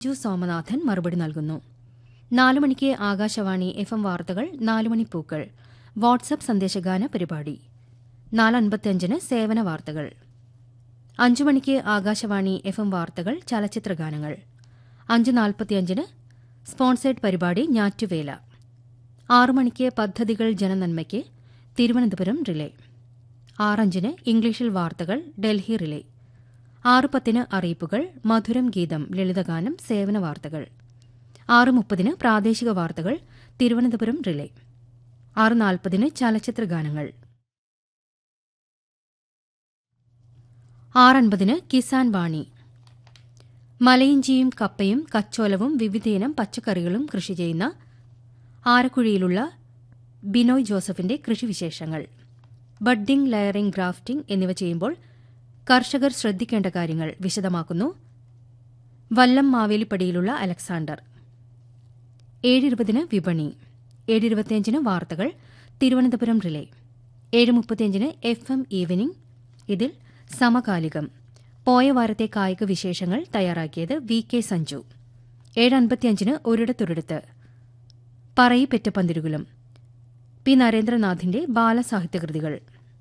ജു സോമനാഥൻ മറുപടി നൽകുന്നു നാലു മണിക്ക് ആകാശവാണി എഫ് എം വാർത്തകൾ നാലുമണി പൂക്കൾ വാട്സപ്പ് സന്ദേശഗാന പരിപാടി നാലൻപത്തിയഞ്ചിന് സേവന വാർത്തകൾ അഞ്ചു മണിക്ക് ആകാശവാണി എഫ് എം വാർത്തകൾ ചലച്ചിത്രഗാനങ്ങൾ അഞ്ച് നാൽപ്പത്തിയഞ്ചിന് സ്പോൺസേഡ് പരിപാടി ഞാറ്റുവേല ആറു മണിക്ക് പദ്ധതികൾ ജനനന്മയ്ക്ക് തിരുവനന്തപുരം റിലേ ആറഞ്ചിന് ഇംഗ്ലീഷിൽ വാർത്തകൾ ഡൽഹി റിലേ ആറ് പത്തിന് അറിയിപ്പുകൾ മധുരം ഗീതം ലളിതഗാനം സേവന വാർത്തകൾ ആറ് മുപ്പതിന് പ്രാദേശിക വാർത്തകൾ തിരുവനന്തപുരം റിലേ ആറ് നാൽപ്പതിന് ചലച്ചിത്ര ഗാനങ്ങൾ ആറൻപതിന് കിസാൻ വാണി മലയിഞ്ചിയും കപ്പയും കച്ചോലവും വിവിധയിനം പച്ചക്കറികളും കൃഷി ചെയ്യുന്ന ആരക്കുഴിയിലുള്ള ബിനോയ് ജോസഫിന്റെ കൃഷിവിശേഷങ്ങൾ ബഡ്ഡിംഗ് ലെയറിംഗ് ഗ്രാഫ്റ്റിംഗ് എന്നിവ ചെയ്യുമ്പോൾ കർഷകർ ശ്രദ്ധിക്കേണ്ട കാര്യങ്ങൾ വിശദമാക്കുന്നു വല്ലം മാവേലിപ്പടിയിലുള്ള അലക്സാണ്ടർ ഏഴിരുപതിന് വിപണി ഏഴിരുപത്തിയഞ്ചിന് വാർത്തകൾ തിരുവനന്തപുരം റിലേ ഏഴ് മുപ്പത്തിയഞ്ചിന് എഫ് എം ഈവനിംഗ് ഇതിൽ സമകാലികം പോയ വാരത്തെ കായിക വിശേഷങ്ങൾ തയ്യാറാക്കിയത് വി കെ സഞ്ജു ഏഴ് അൻപത്തിയഞ്ചിന് ഒരിടത്തൊരിടത്ത് പറയിപ്പെറ്റ പന്തിരുകുലം പി നരേന്ദ്രനാഥിന്റെ ബാലസാഹിത്യകൃതികൾ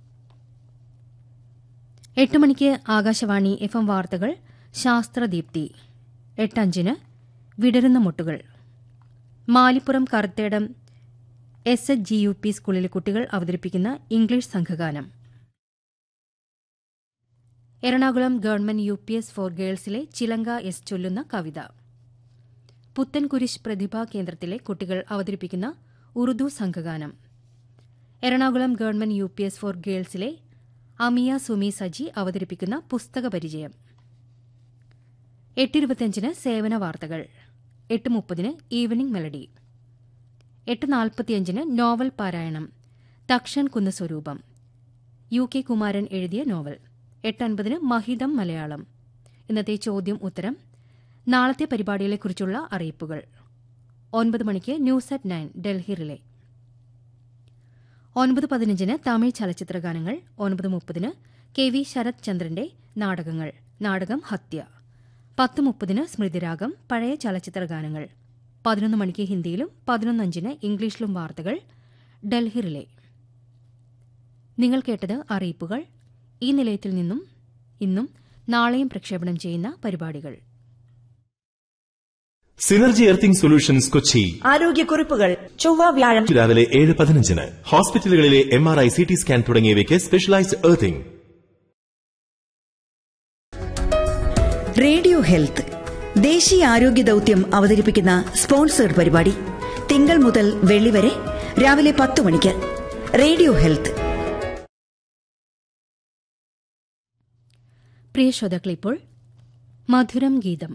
എട്ട് മണിക്ക് ആകാശവാണി എഫ് എം വാർത്തകൾ ശാസ്ത്രദീപ്തി എട്ടഞ്ചിന് വിടരുന്ന മുട്ടുകൾ Malippuram Karuthedam S H G U P സ്കൂളിലെ കുട്ടികൾ അവതരിപ്പിക്കുന്ന ഇംഗ്ലീഷ് സംഘഗാനം Ernakulam government U P S for ഗേൾസിലെ ചിലങ്ക എസ് ചൊല്ലുന്ന കവിത പുത്തൻകുരിശ് പ്രതിഭാ കേന്ദ്രത്തിലെ കുട്ടികൾ അവതരിപ്പിക്കുന്ന ഉറുദു സംഘഗാനം Ernakulam government U P S for ഗേൾസിലെ അമിയ സുമി സജി അവതരിപ്പിക്കുന്ന പുസ്തക പരിചയം എട്ടിരുപത്തിയഞ്ചിന് സേവന വാർത്തകൾ എട്ട് മുപ്പതിന് ഈവനിംഗ് മെലഡി എട്ട് നാൽപ്പത്തിയഞ്ചിന് നോവൽ പാരായണം തക്ഷൻ കുന്ന് സ്വരൂപം യു കെ കുമാരൻ എഴുതിയ നോവൽ എട്ട് അൻപതിന് മഹിതം മലയാളം ഇന്നത്തെ ചോദ്യം ഉത്തരം നാളത്തെ പരിപാടികളെക്കുറിച്ചുള്ള അറിയിപ്പുകൾ ഒൻപത് മണിക്ക് news at nine Delhi relay ഒൻപത് പതിനഞ്ചിന് തമിഴ് ചലച്ചിത്ര ഗാനങ്ങൾ ഒൻപത് മുപ്പതിന് കെ വി ശരത് ചന്ദ്രന്റെ നാടകങ്ങൾ നാടകം ഹത്യ പത്ത് മുപ്പതിന് സ്മൃതിരാഗം പഴയ ചലച്ചിത്ര ഗാനങ്ങൾ പതിനൊന്ന് മണിക്ക് ഹിന്ദിയിലും പതിനൊന്നഞ്ചിന് ഇംഗ്ലീഷിലും വാർത്തകൾ ഡൽഹി റിലേ നിങ്ങൾ കേട്ടത് അറിയിപ്പുകൾ ഈ നിലയത്തിൽ നിന്നും ഇന്നും നാളെയും പ്രക്ഷേപണം ചെയ്യുന്ന പരിപാടികൾ സിനർജി എർത്തിംഗ് സൊല്യൂഷൻസ് കൊച്ചി ആരോഗ്യക്കുറിപ്പുകൾ ചൊവ്വ വ്യാഴം രാവിലെ ഏഴ് പതിനഞ്ചിന് ഹോസ്പിറ്റലുകളിലെ M R I C T scan തുടങ്ങിയവയ്ക്ക് സ്പെഷ്യലൈസ്ഡ് എർത്തിംഗ് റേഡിയോ ഹെൽത്ത് ദേശീയ ആരോഗ്യ ദൌത്യം അവതരിപ്പിക്കുന്ന സ്പോൺസേഡ് പരിപാടി തിങ്കൾ മുതൽ വെള്ളി വരെ രാവിലെ പത്ത് മണിക്ക് റേഡിയോ ഹെൽത്ത് പ്രിയ ശ്രോതാക്കൾ ഇപ്പോൾ മധുരം ഗീതം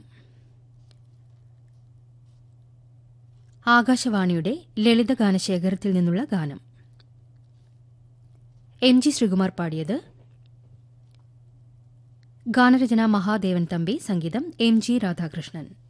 ആകാശവാണിയുടെ ലളിതഗാനശേഖരത്തിൽ നിന്നുള്ള ഗാനം എം ജി ശ്രീകുമാർ പാടിയത് ഗാനരചന മഹാദേവൻ തമ്പി സംഗീതം എം ജി രാധാകൃഷ്ണൻ